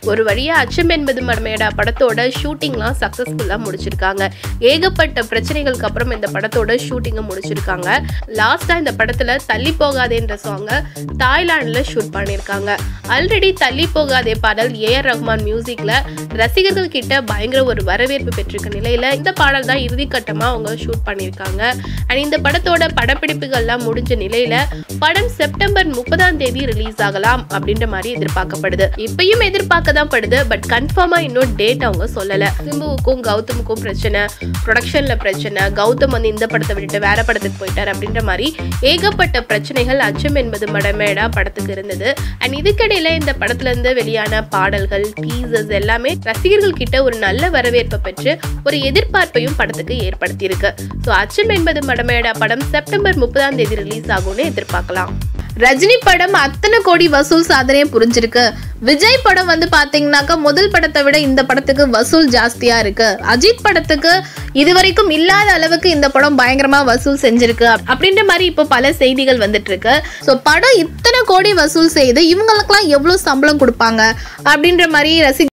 ஒரு வழியா அச்சம் என்பது மடமையடா படத்தோட ஷூட்டிங்லாம் சக்சஸ்ஃபுல்லா முடிச்சிருக்காங்க ஏகப்பட்ட பிரச்சனைகளுக்கு அப்புறம் இந்த படத்தோட ஷூட்டிங்கை முடிச்சிருக்காங்க லாஸ்டா இந்த படத்துல தள்ளி போகாதேன்ற சாங்கை தாய்லாந்துல ஷூட் பண்ணியிருக்காங்க ஆல்ரெடி தள்ளி போகாதே பாடல் ஏஆர் ரஹ்மான் மியூசிக்ல ரசிகர்கள் கிட்ட பயங்கர ஒரு வரவேற்பு பெற்றிருக்க நிலையில இந்த பாடல் தான் இறுதிக்கட்டமா அவங்க ஷூட் பண்ணியிருக்காங்க அண்ட் இந்த படத்தோட படப்பிடிப்புகள்லாம் முடிஞ்ச நிலையில படம் செப்டம்பர் முப்பதாம் தேதி ரிலீஸ் ஆகலாம் அப்படின்ற மாதிரி எதிர்பார்க்கப்படுது இப்பயும் எதிர்பார்க்க தான் படுது பட் கன்ஃபார்மா இன்னும் டேட் அவங்க சொல்லல சிம்புவுக்கும் கௌதமுக்கும் பிரச்சனை ப்ரொடக்ஷன்ல பிரச்சனை கௌதம் வந்து இந்த படத்தை விட்டுட்டு வேற படத்துக்கு போயிட்டார் அப்படின்ற மாதிரி ஏகப்பட்ட பிரச்சனைகள் அச்சம் என்பது மடமேடா படத்துக்கு இருந்தது அண்ட் இதுக்கிடையில இந்த படத்துல இருந்து வெளியான பாடல்கள் டீசர்ஸ் எல்லாமே ரசிகர்கள் கிட்ட ஒரு நல்ல வரவேற்பை பெற்று ஒரு எதிர்பார்ப்பையும் படத்துக்கு ஏற்படுத்தியிருக்கு ஸோ அச்சம் என்பது மடமேடா படம் செப்டம்பர் முப்பதாம் தேதி ரிலீஸ் ஆகும்னு எதிர்பார்க்கலாம் ரஜினி படம் அத்தனை கோடி வசூல் சாதனையை புரிஞ்சிருக்கு விஜய் படம் வந்து பாத்தீங்கன்னாக்கா முதல் படத்தை விட இந்த படத்துக்கு வசூல் ஜாஸ்தியா இருக்கு அஜித் படத்துக்கு இதுவரைக்கும் இல்லாத அளவுக்கு இந்த படம் பயங்கரமா வசூல் செஞ்சிருக்கு அப்~ அப்படின்ற மாதிரி இப்போ பல செய்திகள் வந்துட்டு இருக்கு ஸோ படம் இத்தனை கோடி வசூல் செய்து இவங்களுக்கெல்லாம் எவ்வளவு சம்பளம் கொடுப்பாங்க அப்படின்ற மாதிரி ரசி